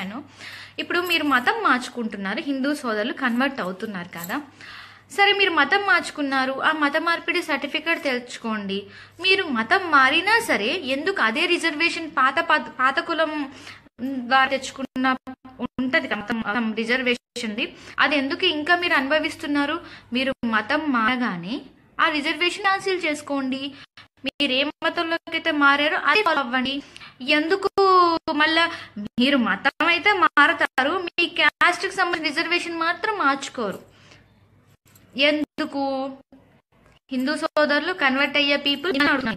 చెప్పాను ఇప్పుడు మీరు మతం మార్చుకుంటున్నారు హిందూ సోదరులు కన్వర్ట్ అవుతున్నారు కదా సరే మీరు మతం మార్చుకున్నారు ఆ మత మార్పిడి సర్టిఫికేట్ తెచ్చుకోండి మీరు మతం మారినా సరే ఎందుకు అదే రిజర్వేషన్ పాత పాత- పాత కులం ద్వారా తెచ్చుకున్న ఉంటది కదా మతం రిజర్వేషన్ది అది ఎందుకు ఇంకా మీరు అనుభవిస్తున్నారు మీరు మతం మారగానే ఆ రిజర్వేషన్ క్యాన్సిల్ చేసుకోండి మీరు ఏ మతంలోకి అయితే మారారో అదే ఫాలో అవ్వండి ఎందుకు మళ్ళా మీరు మతం అయితే మారతారు మీ క్యాస్ట్ కి సంబంధించిన రిజర్వేషన్ మాత్రం మార్చుకోరు ఎందుకు హిందూ సోదరులు కన్వర్ట్ అయ్యే పీపుల్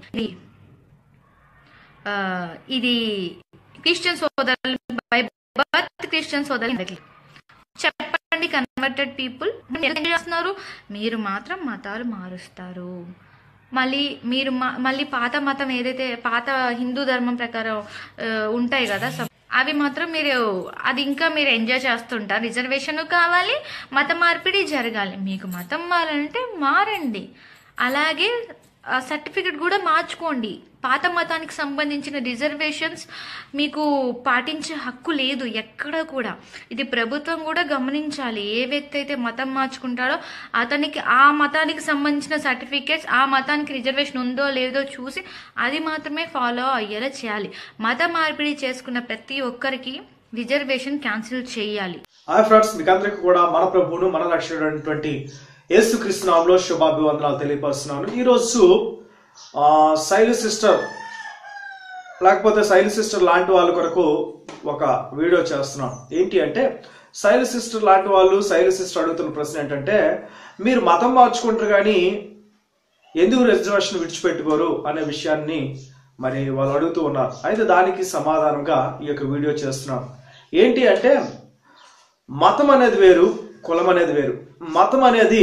ఇది క్రిస్టియన్ సోదరులు బై బర్త్ క్రిస్టియన్ సోదరులు చెప్పండి కన్వర్టెడ్ పీపుల్ ఎందుకు చేస్తున్నారు మీరు మాత్రం మతాలు మారుస్తారు మళ్ళీ మీరు మ- మళ్ళీ పాత మతం ఏదైతే పాత హిందూ ధర్మం ప్రకారం ఆ, ఉంటాయి కదా సబ్- అవి మాత్రం మీరు అది ఇంకా మీరు ఎంజాయ్ చేస్తుంటారు రిజర్వేషన్ కావాలి మత మార్పిడి జరగాలి మీకు మతం మారాలంటే మారండి అలాగే సర్టిఫికెట్ కూడా మార్చుకోండి పాత మతానికి సంబంధించిన రిజర్వేషన్స్ మీకు పాటించే హక్కు లేదు ఎక్కడ కూడా ఇది ప్రభుత్వం కూడా గమనించాలి ఏ వ్యక్తి అయితే మతం మార్చుకుంటాడో అతనికి ఆ మతానికి సంబంధించిన సర్టిఫికేట్స్ ఆ మతానికి రిజర్వేషన్ ఉందో లేదో చూసి అది మాత్రమే ఫాలో అయ్యేలా చేయాలి మత మార్పిడి చేసుకున్న ప్రతి ఒక్కరికి రిజర్వేషన్ క్యాన్సిల్ చేయాలి హాయ్ ఫ్రెండ్స్ మీకు అందరికీ కూడా మన ప్రభువును మన రక్షకుడైనటువంటి యేసుక్రీస్తు నామంలో శుభాభివందనాలు తెలియపరుస్తున్నాను ఈరోజు ఆ, శైలు సిస్టర్ లేకపోతే శైలు సిస్టర్ లాంటి వాళ్ళ కొరకు ఒక వీడియో చేస్తున్నాను ఏంటి అంటే శైలు సిస్టర్ లాంటి వాళ్ళు శైలు సిస్టర్ అడుగుతున్న ప్రశ్న ఏంటంటే మీరు మతం మార్చుకుంటారు కానీ ఎందుకు రిజర్వేషన్ విడిచిపెట్టుకోరు అనే విషయాన్ని మరి వాళ్ళు అడుగుతూ ఉన్నారు అయితే దానికి సమాధానంగా ఈ యొక్క వీడియో చేస్తున్నాం ఏంటి అంటే మతం అనేది వేరు కులం అనేది వేరు మతం అనేది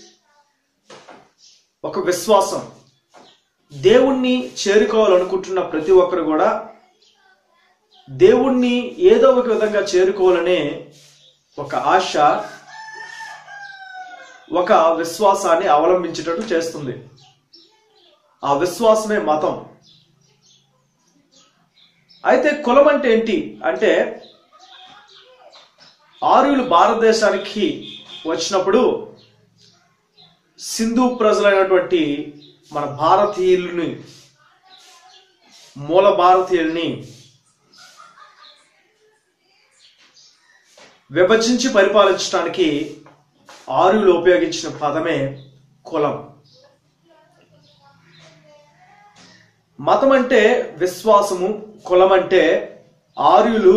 ఒక విశ్వాసం దేవుణ్ణి చేరుకోవాలనుకుంటున్న ప్రతి ఒక్కరు కూడా దేవుణ్ణి ఏదో ఒక విధంగా చేరుకోవాలనే ఒక ఆశ ఒక విశ్వాసాన్ని అవలంబించేటట్టు చేస్తుంది ఆ విశ్వాసమే మతం అయితే కులం అంటే ఏంటి అంటే ఆర్యులు భారతదేశానికి వచ్చినప్పుడు సింధు ప్రజలైనటువంటి మన భారతీయుల్ని మూల భారతీయుల్ని విభజించి పరిపాలించడానికి ఆర్యులు ఉపయోగించిన పదమే కులం మతం అంటే విశ్వాసము కులం అంటే ఆర్యులు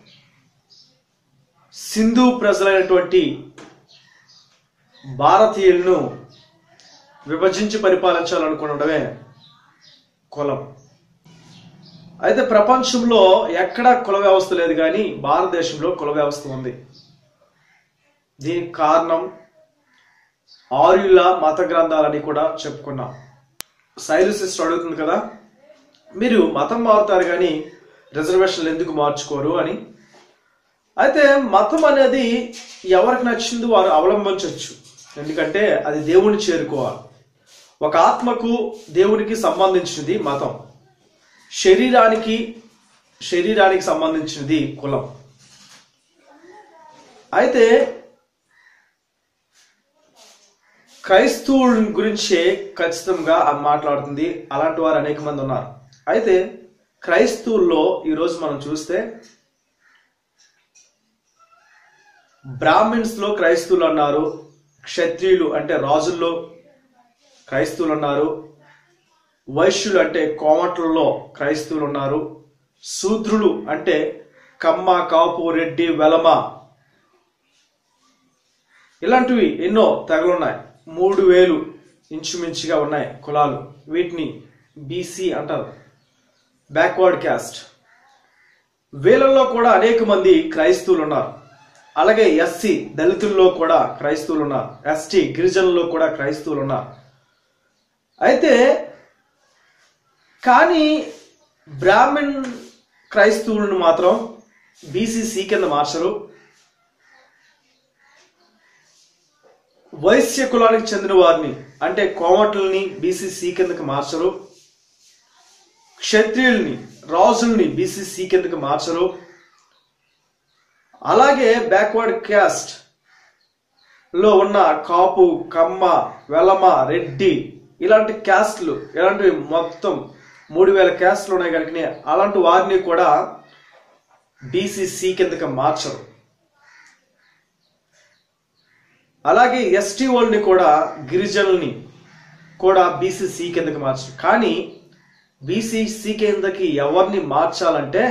సింధు ప్రజలైనటువంటి భారతీయులను విభజించి పరిపాలించాలనుకునడమే కులం అయితే ప్రపంచంలో ఎక్కడా కుల వ్యవస్థ లేదు కానీ భారతదేశంలో కుల వ్యవస్థ ఉంది దీనికి కారణం ఆర్యుల మత గ్రంథాలని కూడా చెప్పుకున్నాం శైలు సిస్టర్ అడుగుతుంది కదా మీరు మతం మారుతారు కానీ రిజర్వేషన్లు ఎందుకు మార్చుకోరు అని అయితే మతం అనేది ఎవరికి నచ్చింది వారు అవలంబించవచ్చు ఎందుకంటే అది దేవుని చేరుకోవాలి ఒక ఆత్మకు దేవునికి సంబంధించినది మతం శరీరానికి శరీరానికి సంబంధించినది కులం అయితే క్రైస్తవుల గురించే ఖచ్చితంగా అది మాట్లాడుతుంది అలాంటి వారు అనేక మంది ఉన్నారు అయితే క్రైస్తవుల్లో ఈరోజు మనం చూస్తే బ్రాహ్మిన్స్ లో క్రైస్తవులు అన్నారు క్షత్రియులు అంటే రాజుల్లో క్రైస్తవులు ఉన్నారు వైశ్యులు అంటే కోమట్లలో క్రైస్తవులు ఉన్నారు శూద్రులు అంటే కమ్మ కాపు రెడ్డి వెలమ ఇలాంటివి ఎన్నో తెగలున్నాయి మూడు వేలు ఇంచుమించుగా ఉన్నాయి కులాలు వీటిని బీసీ అంటారు బ్యాక్వర్డ్ క్యాస్ట్ వీళ్ళల్లో కూడా అనేక మంది క్రైస్తవులు ఉన్నారు అలాగే ఎస్సీ దళితుల్లో కూడా క్రైస్తవులు ఉన్నారు ఎస్టీ గిరిజనుల్లో కూడా క్రైస్తవులు ఉన్నారు అయితే కానీ బ్రాహ్మణ్ క్రైస్తవులను మాత్రం బీసీసీ కింద మార్చరు వైశ్య కులానికి చెందిన వారిని అంటే కోమట్లని బీసీసీ కిందకి మార్చరు క్షత్రియుల్ని రాజుల్ని బీసీసీ కిందకి మార్చరు అలాగే బ్యాక్వర్డ్ క్యాస్ట్ లో ఉన్న కాపు కమ్మ వెలమ రెడ్డి ఇలాంటి క్యాస్ట్లు ఇలాంటివి మొత్తం మూడు వేల క్యాస్ట్లు ఉన్నాయి కనుక అలాంటి వారిని కూడా బీసీసీ కిందకి మార్చరు అలాగే ఎస్టీ వాళ్ళని కూడా గిరిజనుల్ని కూడా బీసీసీ కిందకి మార్చరు కానీ బీసీసీ కిందకి ఎవరిని మార్చాలంటే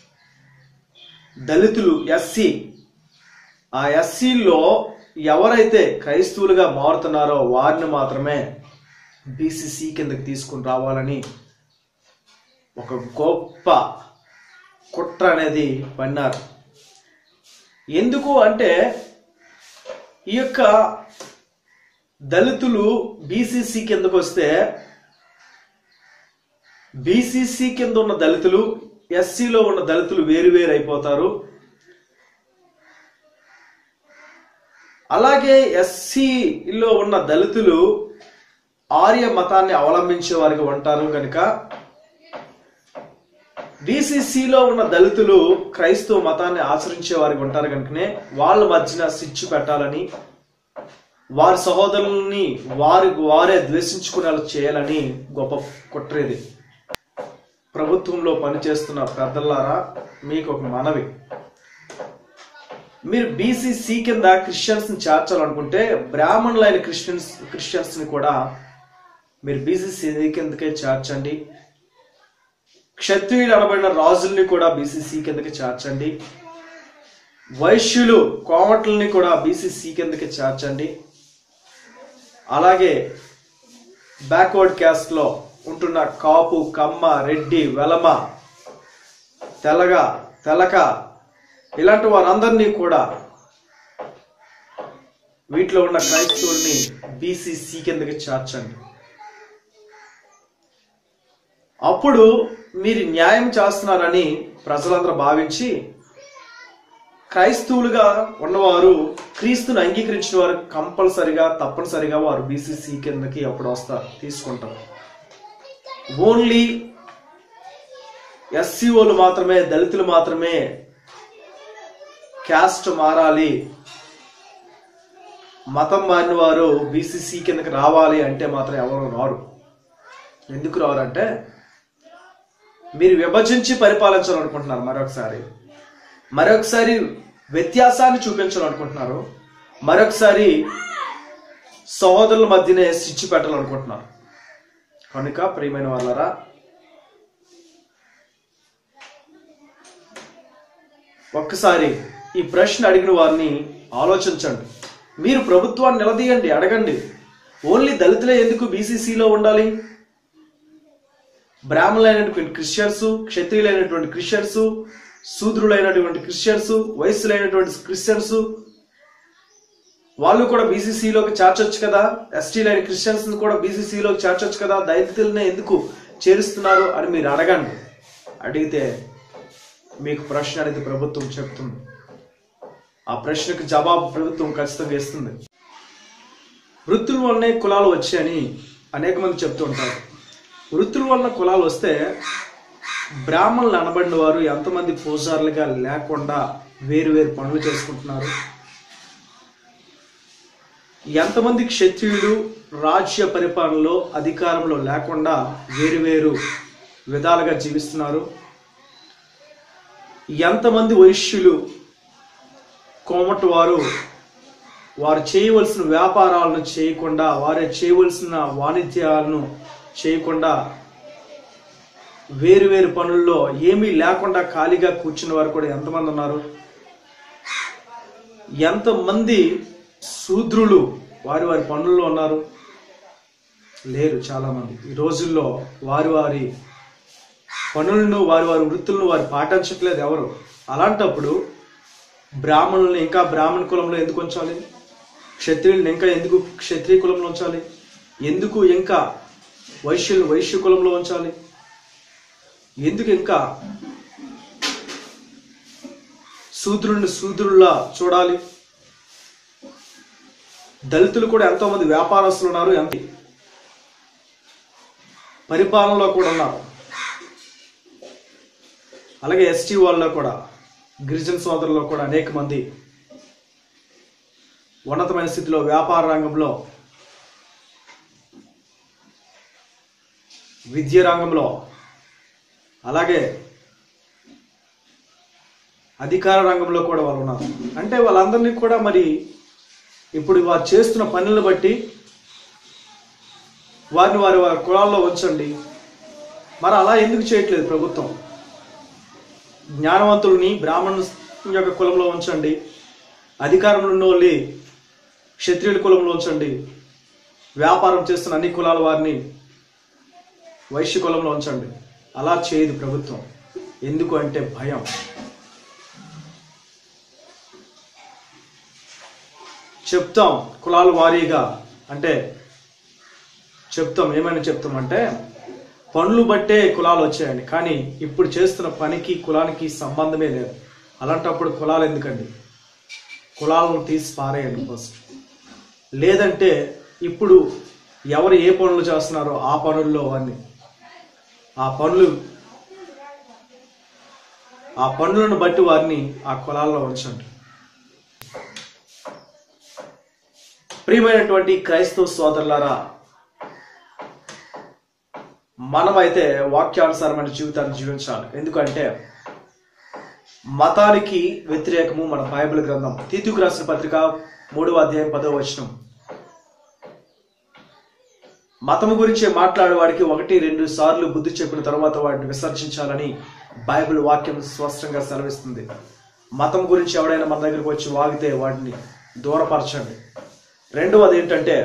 దళితులు ఎస్సీ ఆ ఎస్సీలో ఎవరైతే క్రైస్తవులుగా మారుతున్నారో వారిని మాత్రమే బీసీసీ కిందకి తీసుకుని రావాలని ఒక గొప్ప కుట్ర అనేది పన్నారు ఎందుకు అంటే ఈ యొక్క దళితులు బీసీసీ కిందకు వస్తే బీసీసీ కింద ఉన్న దళితులు ఎస్సీలో ఉన్న దళితులు వేరు వేరు అయిపోతారు అలాగే ఎస్సీలో ఉన్న దళితులు ఆర్య మతాన్ని అవలంబించే వారికి ఉంటారు కనుక బీసీసీలో ఉన్న దళితులు క్రైస్తవ మతాన్ని ఆచరించే వారికి ఉంటారు కనుకనే వాళ్ళ మధ్యన సిచ్చు పెట్టాలని వారి సహోదరుల్ని వారి వారే ద్వేషించుకునేలా చేయాలని గొప్ప కుట్రేది ప్రభుత్వంలో పనిచేస్తున్న పెద్దలారా మీకు ఒక మనవి మీరు బీసీసీ కింద క్రిస్టియన్స్ ని చేర్చాలనుకుంటే బ్రాహ్మణులైన క్రిస్టియన్స్ క్రిస్టియన్స్ ని కూడా మీరు బీసీసీ కిందకే చేర్చండి క్షత్రియులు అనబడిన రాజుల్ని కూడా బీసీసీ కిందకి చేర్చండి వైశ్యులు కోమట్లని కూడా బీసీసీ కిందకి చేర్చండి అలాగే బ్యాక్వర్డ్ క్యాస్ట్ లో ఉంటున్న కాపు కమ్మ రెడ్డి వెలమ తెలగ తెలక ఇలాంటి వారందరినీ కూడా వీటిలో ఉన్న క్రైస్తవుల్ని బీసీసీ కిందకి చేర్చండి అప్పుడు మీరు న్యాయం చేస్తున్నారని ప్రజలందరూ భావించి క్రైస్తవులుగా ఉన్నవారు క్రీస్తుని అంగీకరించిన వారు కంపల్సరిగా తప్పనిసరిగా వారు బీసీసీ కిందకి అప్పుడు వస్తారు తీసుకుంటారు ఓన్లీ ఎస్సీఓలు మాత్రమే దళితులు మాత్రమే క్యాస్ట్ మారాలి మతం మారిన వారు బీసీసీ కిందకి రావాలి అంటే మాత్రం ఎవరు రారు ఎందుకు రారంటే మీరు విభజించి పరిపాలించాలనుకుంటున్నారు మరొకసారి మరొకసారి వ్యత్యాసాన్ని చూపించాలనుకుంటున్నారు మరొకసారి సహోదరుల మధ్యనే స్విచ్ పెట్టాలనుకుంటున్నారు కనుక ప్రియమైన వాళ్ళరా ఒక్కసారి ఈ ప్రశ్న అడిగిన వారిని ఆలోచించండి మీరు ప్రభుత్వాన్ని నిలదీయండి అడగండి ఓన్లీ దళితులే ఎందుకు బీసీసీలో ఉండాలి బ్రాహ్మణులైనటువంటి క్రిస్టియన్స్ క్షత్రియులైనటువంటి క్రిస్టియన్స్ శూద్రులైనటువంటి క్రిస్టియన్స్ వయస్సులైనటువంటి క్రిస్టియన్స్ వాళ్ళు కూడా బీసీసీలోకి చేర్చొచ్చు కదా ఎస్టీలైన క్రిస్టియన్స్ కూడా బీసీసీలోకి చేర్చొచ్చు కదా దళితులనే ఎందుకు చేరుస్తున్నారు అని మీరు అడగండి అడిగితే మీకు ప్రశ్న అనేది ప్రభుత్వం చెప్తుంది ఆ ప్రశ్నకు జవాబు ప్రభుత్వం ఖచ్చితంగా ఇస్తుంది వృత్తుల వల్లనే కులాలు వచ్చాయని అనేక మంది చెప్తూ ఉంటారు వృత్తుల వలన కులాలు వస్తే బ్రాహ్మణులు అనబడిన వారు ఎంతమంది పూజారులుగా లేకుండా వేరు వేరు పనులు చేసుకుంటున్నారు ఎంతమంది క్షత్రియులు రాజ్య పరిపాలనలో అధికారంలో లేకుండా వేరు వేరు విధాలుగా జీవిస్తున్నారు ఎంతమంది వైశ్యులు కోమటి వారు వారు చేయవలసిన వ్యాపారాలను చేయకుండా వారు చేయవలసిన వాణిజ్యాలను చేయకుండా వేరు వేరు పనుల్లో ఏమీ లేకుండా ఖాళీగా కూర్చున్న వారు కూడా ఎంతమంది ఉన్నారు ఎంతమంది శూద్రులు వారి వారి పనుల్లో ఉన్నారు లేరు చాలా మంది ఈ రోజుల్లో వారి వారి పనులను వారి వారి వృత్తులను వారు పాటించట్లేదు ఎవరు అలాంటప్పుడు బ్రాహ్మణుల్ని ఇంకా బ్రాహ్మణ కులంలో ఎందుకు ఉంచాలి క్షత్రియుల్ని ఇంకా ఎందుకు క్షత్రియ కులంలో ఉంచాలి ఎందుకు ఇంకా వైశ్యులు వైశ్య కులంలో ఉంచాలి ఎందుకు ఇంకా శూద్రుల్ని శూద్రుల్లా చూడాలి దళితులు కూడా ఎంతో మంది వ్యాపారస్తులు ఉన్నారు ఎంత పరిపాలనలో కూడా ఉన్నారు అలాగే ఎస్టీ వాళ్ళలో కూడా గిరిజన సోదరుల్లో కూడా అనేక మంది ఉన్నతమైన స్థితిలో వ్యాపార రంగంలో విద్య రంగంలో అలాగే అధికార రంగంలో కూడా వాళ్ళు ఉన్నారు అంటే వాళ్ళందరినీ కూడా మరి ఇప్పుడు వారు చేస్తున్న పనులను బట్టి వారిని వారి వారి కులాల్లో ఉంచండి మరి అలా ఎందుకు చేయట్లేదు ప్రభుత్వం జ్ఞానవంతుల్ని బ్రాహ్మణు యొక్క కులంలో ఉంచండి అధికారంలో ఉన్న వాళ్ళని క్షత్రియుల కులంలో ఉంచండి వ్యాపారం చేస్తున్న అన్ని కులాల వారిని వైశ్య కులంలో ఉంచండి అలా చేయదు ప్రభుత్వం ఎందుకు అంటే భయం చెప్తాం కులాల వారీగా అంటే చెప్తాం ఏమైనా చెప్తాం అంటే పనులు బట్టే కులాలు వచ్చాయండి కానీ ఇప్పుడు చేస్తున్న పనికి కులానికి సంబంధమే లేదు అలాంటప్పుడు కులాలు ఎందుకండి కులాలను తీసి పారేయండి ఫస్ట్ లేదంటే ఇప్పుడు ఎవరు ఏ పనులు చేస్తున్నారో ఆ పనుల్లో అన్ని ఆ పనులు ఆ పనులను బట్టి వారిని ఆ కులాల్లో ఉంచండి ప్రియమైనటువంటి క్రైస్తవ సోదరులారా మనమైతే వాక్యానుసారమైన జీవితాన్ని జీవించాలి ఎందుకంటే మతానికి వ్యతిరేకము మన బైబిల్ గ్రంథం తీతుకు రాసిన పత్రిక మూడవ అధ్యాయం పదవ వచనం మతము గురించి మాట్లాడేవాడికి ఒకటి రెండు సార్లు బుద్ధి చెప్పిన తర్వాత వాటిని విసర్జించాలని బైబిల్ వాక్యం స్పష్టంగా సెలవిస్తుంది మతం గురించి ఎవడైనా మన దగ్గరికి వచ్చి వాగితే వాటిని దూరపరచండి రెండవది ఏంటంటే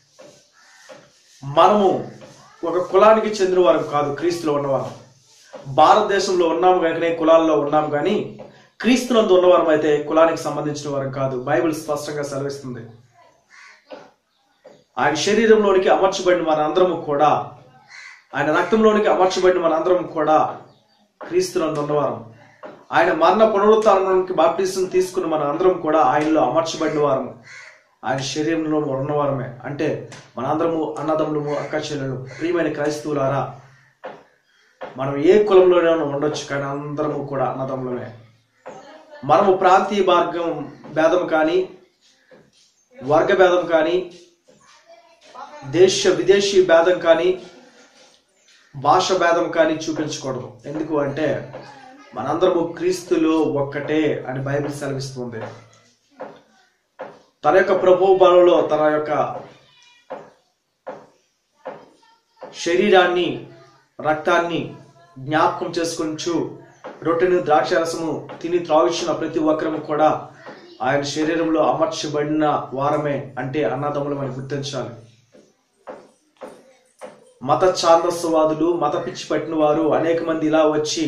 మనము ఒక కులానికి చెందిన వారం కాదు క్రీస్తులో ఉన్నవారం భారతదేశంలో ఉన్నాము కనుకనే కులాల్లో ఉన్నాము కానీ క్రీస్తునందు ఉన్నవారం అయితే కులానికి సంబంధించిన వారం కాదు బైబిల్ స్పష్టంగా సెలవిస్తుంది ఆయన శరీరంలోనికి అమర్చబడిన మనందరము కూడా ఆయన రక్తంలోనికి అమర్చబడిన మనందరం కూడా క్రీస్తునందు ఉన్నవారం ఆయన మరణ పునరుత్థానానికి బాప్టిజం తీసుకున్న మన అందరం కూడా ఆయనలో అమర్చబడిన వారము ఆయన శరీరంలో ఉన్నవారమే అంటే మనందరము అన్నదమ్ములము అక్క చెల్లెలు ప్రియమైన క్రైస్తవులారా మనం ఏ కులంలోనైనా ఉండొచ్చు కానీ అందరము కూడా అన్నదమ్ములమే మనము ప్రాంతీయ మార్గం భేదం కానీ వర్గ భేదం కానీ దేశ విదేశీ భేదం కానీ భాష భేదం కానీ చూపించకూడదు ఎందుకు అంటే మనందరము క్రీస్తులో ఒక్కటే అని బైబిల్ సెలవిస్తుంది తన యొక్క ప్రభు బలంలో తన యొక్క శరీరాన్ని రక్తాన్ని జ్ఞాపకం చేసుకుంటూ రొట్టెను ద్రాక్షరసము తిని త్రావించిన ప్రతి ఒక్కరము కూడా ఆయన శరీరంలో అమర్చబడిన వారమే అంటే అన్నదమ్ములమని గుర్తించాలి మత ఛాందస్వాదులు మత పిచ్చి పట్టిన వారు అనేక మంది ఇలా వచ్చి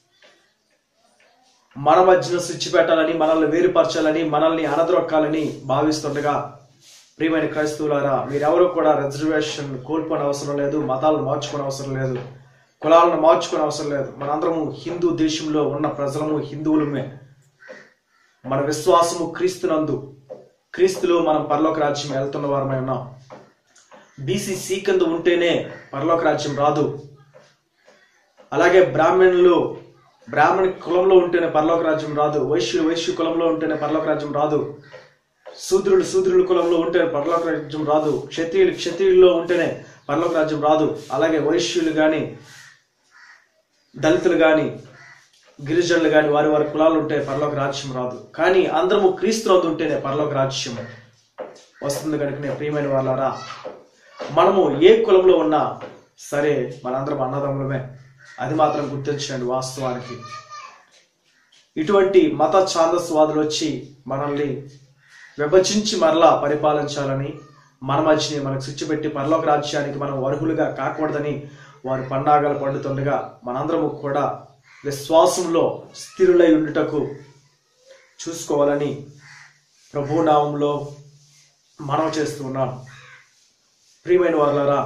మన మధ్యన స్విచ్ పెట్టాలని మనల్ని వేరుపరచాలని మనల్ని అనద్రొక్కాలని భావిస్తుండగా ప్రియమైన క్రైస్తవులారా మీరెవరూ కూడా రిజర్వేషన్ కోల్పోని అవసరం లేదు మతాలను మార్చుకునే అవసరం లేదు కులాలను మార్చుకునే అవసరం లేదు మనందరము హిందూ దేశంలో ఉన్న ప్రజలము హిందువులమే మన విశ్వాసము క్రీస్తునందు క్రీస్తులో మనం పరలోక రాజ్యం వెళ్తున్న వారమై ఉన్నాం బీసీ సీకందు ఉంటేనే పరలోక రాజ్యం రాదు అలాగే బ్రాహ్మణులు బ్రాహ్మణ కులంలో ఉంటేనే పరలోక రాజ్యం రాదు వైశ్యులు వైశ్య కులంలో ఉంటేనే పరలోక రాజ్యం రాదు శూద్రులు శూద్రుల కులంలో ఉంటేనే పరలోక రాజ్యం రాదు క్షత్రియులు క్షత్రియుల్లో ఉంటేనే పరలోక రాజ్యం రాదు అలాగే వైశ్యులు కానీ దళితులు కానీ గిరిజనులు కానీ వారి వారి కులాలు ఉంటే పరలోక రాజ్యం రాదు కానీ అందరము క్రీస్తునందు ఉంటేనే పరలోక రాజ్యం వస్తుంది కనుకనే ప్రియమైన వాళ్ళారా మనము ఏ కులంలో ఉన్నా సరే మనందరం అన్నదమ్ములమే అది మాత్రం గుర్తించండి వాస్తవానికి ఇటువంటి మత ఛాందస్వాదులు వచ్చి మనల్ని విభజించి మరలా పరిపాలించాలని మన మధ్యని మనకు స్విచ్ పెట్టి పరలోక రాజ్యానికి మనం అర్హులుగా కాకూడదని వారు పండాగలు పండుతుండగా మనందరము కూడా విశ్వాసంలో స్థిరులై ఉండుటకు చూసుకోవాలని ప్రభునామంలో మనం చేస్తూ ఉన్నాం ప్రియమైన వారులారా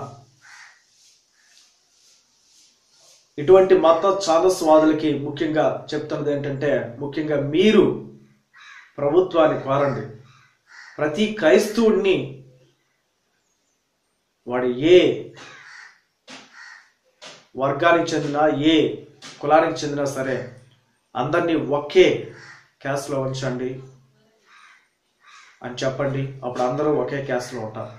ఇటువంటి మత ఛాదస్వాదులకి ముఖ్యంగా చెప్తున్నది ఏంటంటే ముఖ్యంగా మీరు ప్రభుత్వాన్ని కోరండి ప్రతి క్రైస్తవుడిని వాడు ఏ వర్గానికి చెందిన ఏ కులానికి చెందినా సరే అందరినీ ఒకే క్యాస్ట్లో ఉంచండి అని చెప్పండి అప్పుడు అందరూ ఒకే క్యాస్ట్లో ఉంటారు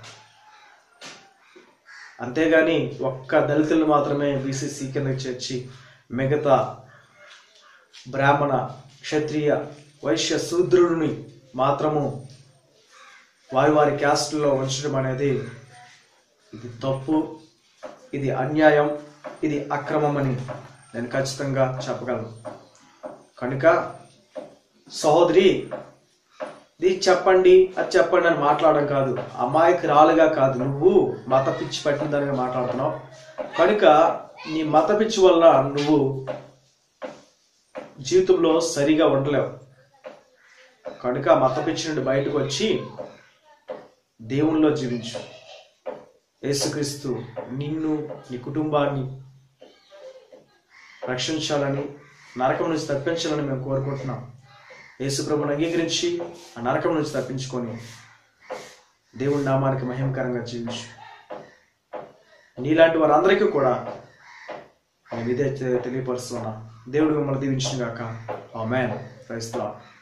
అంతేగాని ఒక్క దళితులు మాత్రమే బీసీసీ కింద చేర్చి మిగతా బ్రాహ్మణ క్షత్రియ వైశ్య శూద్రుడిని మాత్రము వారి వారి క్యాస్ట్లో ఉంచడం అనేది ఇది తప్పు ఇది అన్యాయం ఇది అక్రమం అని నేను ఖచ్చితంగా చెప్పగలను కనుక సహోదరి ఇది చెప్పండి అది చెప్పండి అని మాట్లాడడం కాదు అమాయకు రాలుగా కాదు నువ్వు మత పిచ్చి పట్టిన దానిగా మాట్లాడుతున్నావు కనుక నీ మత పిచ్చి వల్ల నువ్వు జీవితంలో సరిగా ఉండలేవు కనుక మత పిచ్చి నుండి బయటకు వచ్చి దేవునిలో జీవించు యేసుక్రీస్తు నిన్ను నీ కుటుంబాన్ని రక్షించాలని నరకం నుంచి తప్పించాలని మేము కోరుకుంటున్నాం యేసుప్రభుని అంగీకరించి ఆ నరకం నుంచి తప్పించుకొని దేవుడి నామానికి మహిమకరంగా జీవించు నీలాంటి వారందరికీ కూడా నేను ఇదే తె- తెలియపరుస్తున్నా దేవుడు మిమ్మల్ని దీవించిన గాక ఆ మ్యాన్ క్రైస్తవ